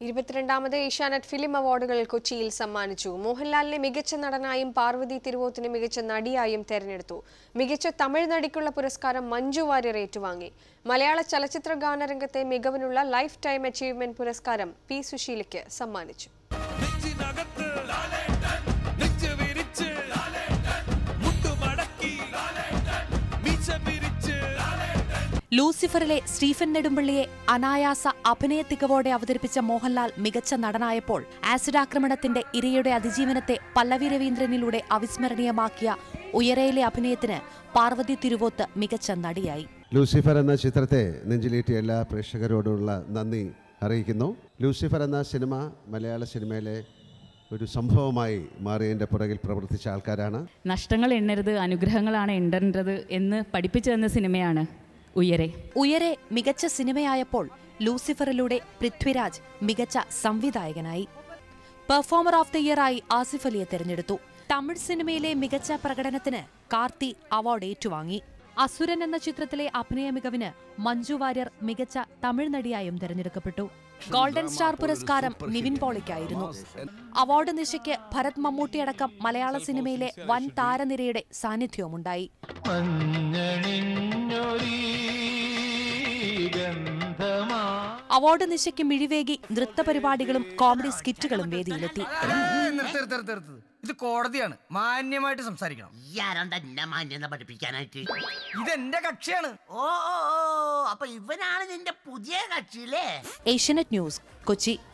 ഇരുപത്തിരണ്ടാമത് Asianet film അവാർഡുകൾ കൊച്ചിയിൽ സമ്മാനിച്ചു മോഹൻലാലിനെ മികച്ച നടനായും പാർവതി തിരുവോത്തിനെ മികച്ച നടിയായും തെരഞ്ഞെടുത്തു മികച്ച തമിഴ് നടിക്കുള്ള പുരസ്കാരം മഞ്ജു വാര്യർ ഏറ്റുവാങ്ങി മലയാള ചലച്ചിത്ര ഗാനരംഗത്തെ മികവിനുള്ള ലൈഫ് ടൈം അച്ചീവ്മെന്റ് പുരസ്കാരം പി സുശീലയ്ക്ക് സമ്മാനിച്ചു നെഞ്ചിനകത്ത് നെഞ്ച് വിരിച്ച് മുട്ടുമടക്കി മീശ പിരിച്ച് ലൂസിഫറിലെ സ്റ്റീഫൻ നെടുമ്പള്ളിയെ അനായാസ അഭിനയ തികവോടെ അവതരിപ്പിച്ച മോഹൻലാൽ മികച്ച നടനായപ്പോൾ ആസിഡ് ആക്രമണത്തിന്റെ ഇരയുടെ അതിജീവനത്തെ പല്ലവി രവീന്ദ്രനിലൂടെ അവിസ്മരണീയമാക്കിയ ഉയരയിലെ അഭിനയത്തിന് പാർവതി തിരുവോത്ത് മികച്ച നടിയായി ലൂസിഫർ എന്ന ചിത്രത്തെ നെഞ്ചിലേറ്റിയ എല്ലാ പ്രേക്ഷകരോടുള്ള നന്ദി അറിയിക്കുന്നു ലൂസിഫർ എന്ന സിനിമ മലയാള സിനിമയിലെ ഒരു സംഭവമായി മാറിയതിൻ്റെ പുറകിൽ പ്രവർത്തിച്ച ആൾക്കാരാണ് നഷ്ടങ്ങൾ എണ്ണരുത് അനുഗ്രഹങ്ങളാണ് എണ്ണേണ്ടത് എന്ന് പഠിപ്പിച്ചു തന്ന സിനിമയാണ് ഉയരെ ഉയരെ മികച്ച സിനിമയായപ്പോൾ ലൂസിഫറിലൂടെ പൃഥ്വിരാജ് മികച്ച സംവിധായകനായി പെർഫോമർ ഓഫ് ദ ഇയറായി ആസിഫ് അലിയെ തെരഞ്ഞെടുത്തു തമിഴ് സിനിമയിലെ മികച്ച പ്രകടനത്തിന് കാർത്തി അവാർഡ് ഏറ്റുവാങ്ങി അസുരൻ എന്ന ചിത്രത്തിലെ അഭിനയ മികവിന് മഞ്ജു വാര്യർ മികച്ച തമിഴ് നടിയായും തെരഞ്ഞെടുക്കപ്പെട്ടു ഗോൾഡൻ സ്റ്റാർ പുരസ്കാരം നിവിൻ പോളിക്കായിരുന്നു അവാർഡ് നിശയ്ക്ക് ഭരത് മമ്മൂട്ടിയടക്കം മലയാള സിനിമയിലെ വൻ താരനിരയുടെ സാന്നിധ്യവുമുണ്ടായി അവാർഡ് നിശയ്ക്ക് മിഴിവേകി നൃത്തപരിപാടികളും കോമഡി സ്കിറ്റുകളും വേദിയിലെത്തി നിർത്ത് നിർത്ത് നിർത്ത് നിർത്ത്. ഇത് കോടതിയാണ് മാന്യമായിട്ട് സംസാരിക്കണം ഈ ആരാണ്ട് എന്നെ മാന്യത പഠിപ്പിക്കാനായിട്ട് ഇതെന്റെ കക്ഷിയാണ് ഓ ഓ ഓ അപ്പൊ ഇവനാണ് നിന്റെ പുതിയ കക്ഷിയില്ലേ ഏഷ്യനെറ്റ് ന്യൂസ് കൊച്ചി